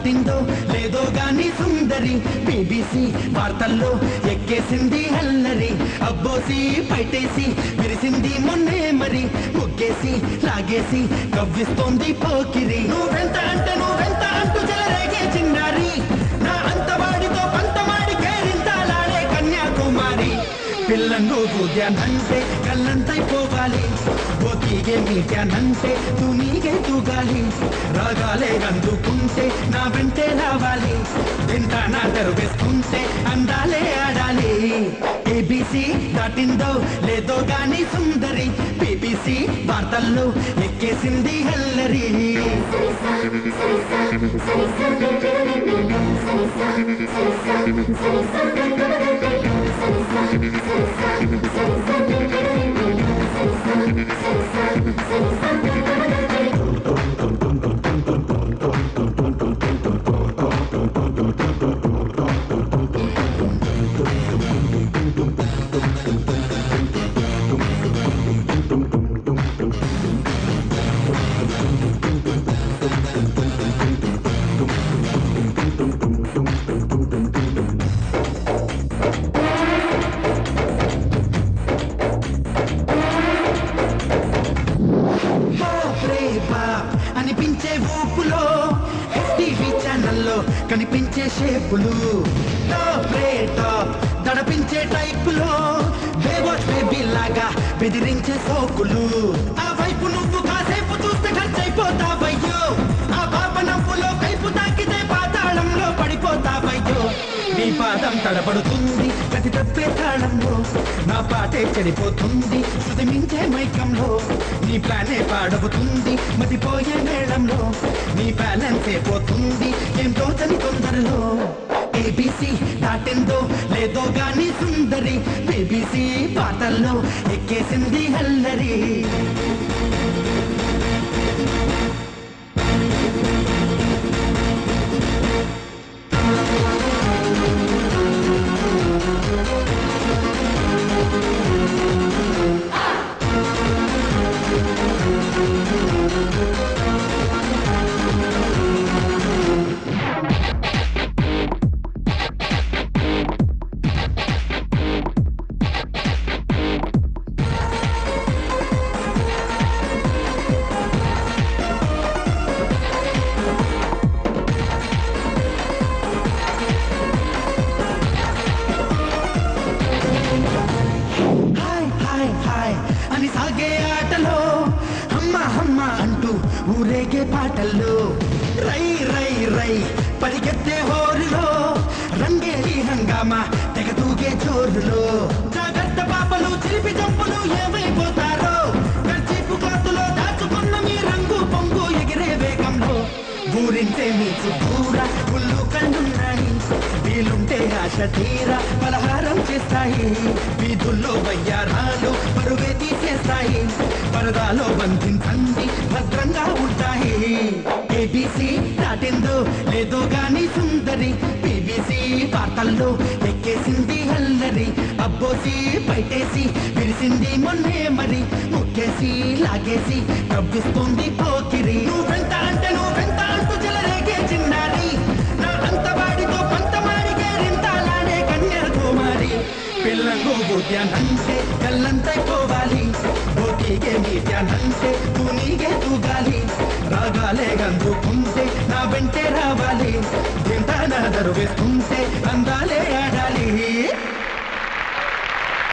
దాటిందో లేదో గాని సుందరి బీబీసీ వార్తల్లో ఎక్కేసింది అల్లరి అబ్బోసి పైటేసి విరిసింది మొన్నే మరి ముగ్గేసి లాగేసి కవ్విస్తోంది పోకిరి నువ్వెంత అంటే నువ్వెంత అంటూ చెలరేగే చిన్నారి నా అంతవాడితో పంతమాడి కేరింతాలాడే కన్యాకుమారి పిల్లను బూద్యానంటే కళ్ళంతైపోవాలి బొతిగే మీట్యానంటే తూనీగే తూగాలి రాగాలే అందుకుంటే నా వెంటే రావాలి తింటా నా తెరువేసుకుంటే అందాలే ఆడాలి ఏబీసీ దాటిందో లేదో గాని సుందరి బీబీసీ వార్తల్లో ఎక్కేసింది హల్లరి బాప్ రే బాప్ అనిపించే ఊపులో టీవీ ఛానల్లో కనిపించే షేపులు టాప్ రే టాప్ దడపించే టైపులో బేబోస్ బేబీ లాగా బెదిరించే సోకులు ఆ వైపు నువ్వు కాసేపు చూస్తే ఖర్చయిపోతావయ్యో ఆ పాప నవ్వులో కైపు తాకితే పాతాళంలో పడిపోతావయ్యో నీ పాదం తడబడుతుంది ప్రతి తప్పే తాళంలో నా పాటే చెడిపోతుంది శృతి మించే మైకంలో నీ ప్లానే పాడవుతుంది మతిపోయే మేళంలో నీ బ్యాలెన్స్ పోతుంది ఏం తోచని తొందరలో ఏబీసీ దాటిందో లేదో గాని సుందరి బీబీసీ పాటల్లో ఎక్కేసింది హల్లరి హాయ్ హాయ్ హాయ్ అని సాగే ఆటలో అమ్మ అమ్మ అంటూ ఊరేగే పాటల్లో రై రై రై పరిగెత్తే హోరులో రంగేలి హంగామా తెగ తూగే జోరులో జాగ్రత్త పాపలు చిలిపి జంపులు ఏమైపోతారో కర్చీపు కాతులో దాచుకున్న మీ రంగు పొంగు ఎగిరే వేగంలో ఊరింటే మీ చుట్టూరా పుల్లు కళ్ళున్నాయి వీలుంటే ఆశ తీర పలహారం చేస్తాయి వీధుల్లో వయ్యారాలు పరువే తీసేస్తాయి పరదాలో బంధించండి భద్రంగా ఉంటాయి ఏబీసీ దాటిందో లేదో గాని సుందరి బీబీసీ వార్తల్లో ఎక్కేసింది హల్లరి అబ్బోసి బయటేసి విరిసింది మొన్నే మరి ముక్కేసి లాగేసి కవ్విస్తుంది పోకిరి నువ్వెంత అంటే నువ్వెంత అంటూ చెలరేగే చిన్నారి నా అంతవాడితో పంతమాడి కేరింతాలాడే కన్యాకుమారి పిల్లంగు బుద్ధ్యానంటే కళ్ళంతైపోవాలి బోటిగే మీట్యానంటే తూనీగే తూగాలి రాగాలే గందుకుంటే నా వెంటే రావాలి తింటా నా దరు వేసుకుంటే అందాలే